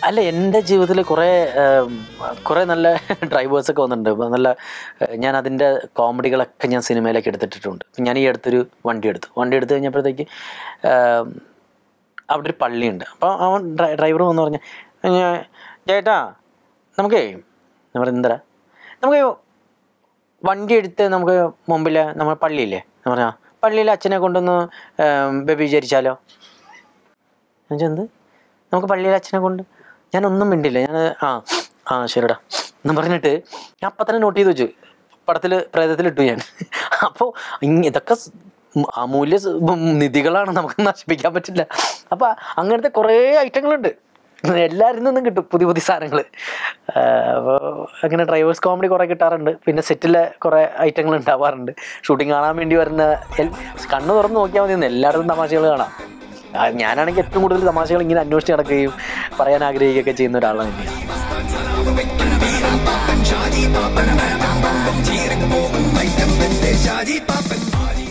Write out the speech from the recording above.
അല്ല എൻ്റെ ജീവിതത്തിൽ കുറേ ഏം, കുറേ നല്ല ഡ്രൈവേഴ്സൊക്കെ വന്നിട്ടുണ്ട് ഇപ്പം നല്ല ഏഹ്, ഞാൻ അതിൻ്റെ കോമഡികളൊക്കെ ഞാൻ സിനിമയിലേക്ക് എടുത്തിട്ടുണ്ട് ഇപ്പം ഞാൻ ഈ അടുത്തൊരു വണ്ടി എടുത്തു വണ്ടി എടുത്ത് കഴിഞ്ഞപ്പോഴത്തേക്ക് ഏം, അവിടെ ഒരു പള്ളിയുണ്ട് അപ്പോൾ അവൻ ഡ്രൈവർ വന്ന് പറഞ്ഞു "ഞാൻ ചേട്ടാ നമുക്കേ ഞാൻ പറഞ്ഞു എന്തരാ നമുക്ക് വണ്ടി എടുത്ത് നമുക്ക് മുമ്പിൽ നമ്മൾ പള്ളിയില്ലേ എന്ന് പറഞ്ഞാൽ പള്ളിയിൽ അച്ഛനെ കൊണ്ടൊന്ന് വ്യഭിചരിച്ചാലോ ഞാൻ ചോദിച്ചു, എന്ത് നമുക്ക് പള്ളിയിൽ അച്ഛനെ കൊണ്ട് ഞാനൊന്നും മിണ്ടില്ല ഞാൻ ആ ആ ശരിടാ എന്ന് പറഞ്ഞിട്ട് ഞാൻ അപ്പം തന്നെ നോട്ട് ചെയ്ത് വെച്ചു പടത്തിൽ പ്രേതത്തിലിട്ടു ഞാൻ അപ്പോൾ ഇതൊക്കെ സ്- മ- അമൂല്യ സ്- ഉം നിധികളാണ് നമുക്ക് നശിപ്പിക്കാൻ പറ്റില്ല അപ്പോൾ അങ്ങനത്തെ കുറേ ഐറ്റങ്ങളുണ്ട് എല്ലാവരിൽ നിന്നും കിട്ടും പുതിയ പുതിയ സാധനങ്ങൾ അപ്പോൾ അങ്ങനെ ഡ്രൈവേഴ്സ് കോമഡി കുറേ കിട്ടാറുണ്ട് പിന്നെ സെറ്റിലെ കുറേ ഐറ്റങ്ങൾ ഉണ്ടാവാറുണ്ട് ഷൂട്ടിംഗ് കാണാൻ വേണ്ടി വരുന്ന എൽ- കണ്ണ് തുറന്ന് നോക്കിയാൽ മതി ഇന്ന് എല്ലായിടത്തും തമാശകൾ കാണാം ആ, ഞാനാണെങ്കിൽ ഏറ്റവും കൂടുതൽ തമാശകൾ ഇങ്ങനെ അന്വേഷിച്ച് നടക്കുകയും പറയാൻ ആഗ്രഹിക്കുകയൊക്കെ ചെയ്യുന്ന ഒരാളാണ് ഞാൻ ഷാജി പാപ്പൻ